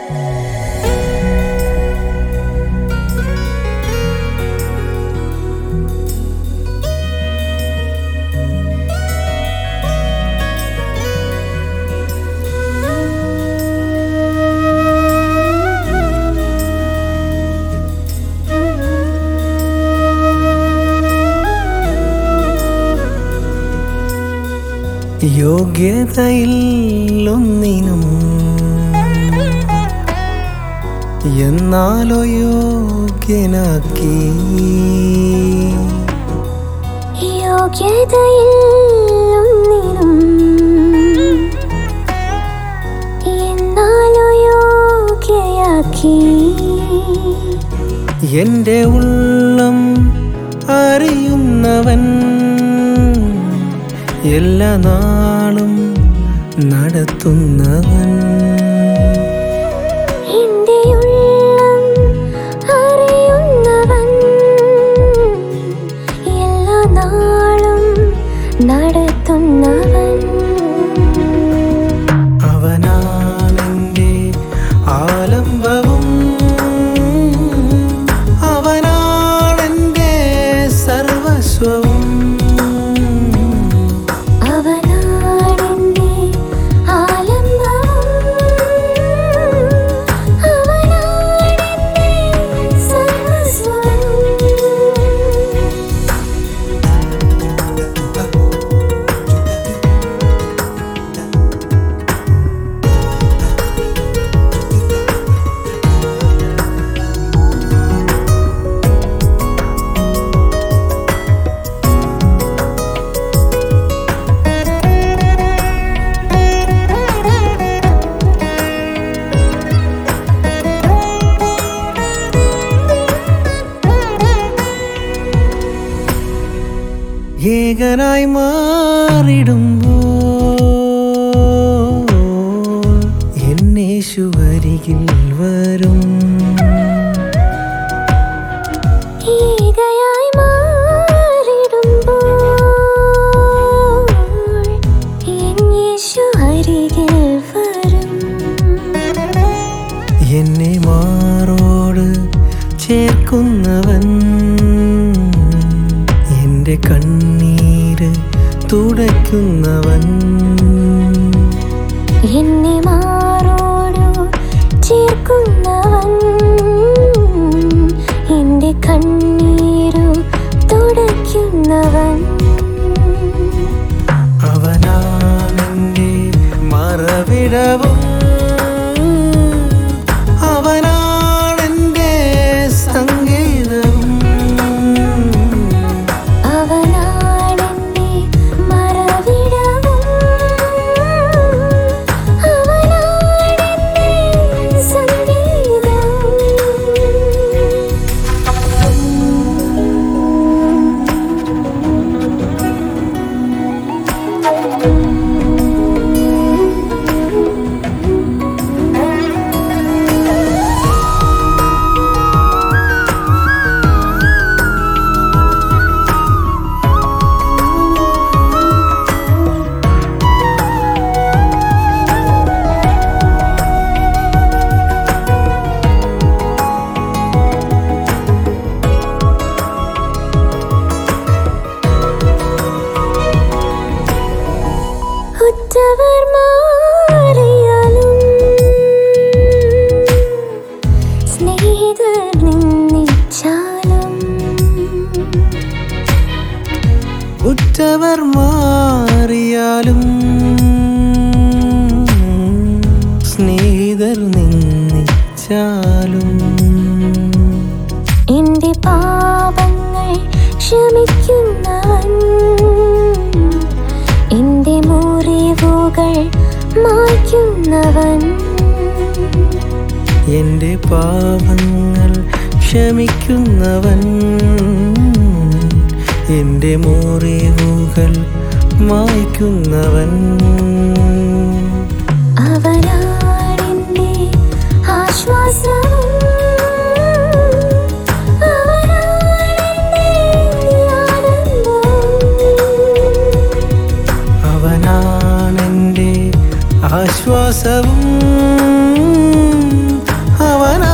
യോഗ്യതയില്ലൊന്നിനും എന്നാലോ യോഗ്യനാക്കി യോഗ്യതയിൽ ഒന്നിനും എന്നാലോ യോഗ്യയാക്കി എൻ്റെ ഉള്ളം അറിയുന്നവൻ എല്ലാ നാളും നടത്തുന്നവൻ എന്റെ ഉള്ളം അറിയുന്നവൻ എല്ലാ നാളും നടത്തുന്നവൻ അവനാണെൻ്റെ ആലംബവും അവനാണെൻ്റെ സർവസ്വവും അവനാണെന്റെ ആലംബം അവനാണെന്റെ സർവസ്വം ഏകനായി മാറിടുമ്പോൾ എന്നേശുവരികിൽ വരും ഏകയായി മാറിടുമ്പോൾ എൻ യേശു അരികിൽ വരും എന്നെ മാറോട് ചേർക്കുന്നവൻ എൻ്റെ കണ്ണീര് തുടയ്ക്കുന്നവൻ എന്നെ മാറോടു ചേർക്കുന്നവൻ എന്റെ കണ്ണീരു തുടയ്ക്കുന്നവൻ അവനാണെൻ്റെ മറവിടവും അവനാണെൻ്റെ സംഗീതവും അവനാണെന്റെ മറവിടവും അവനാണെന്റെ സംഗീതം ഉറ്റവർ മാറിയാലും സ്നേഹിതർ നിന്നിച്ചാലും ഉറ്റവർ മാറിയാലും സ്നേഹിതർ നിന്നിച്ചാലും എന്റെ പാപങ്ങൾ ക്ഷമിക്കുന്നവൻ എന്റെ മുറിവുകൾ മായ്ക്കുന്നവൻ എൻ്റെ പാപങ്ങൾ ക്ഷമിക്കുന്നവൻ എൻ്റെ മുറിവുകൾ മായ്ക്കുന്നവൻ അവനാണെന്റെ ആശ്വാസവും അവനാണെന്റെ ആനന്ദവും അവനാണെൻ്റെ ആശ്വാസവും അവനാ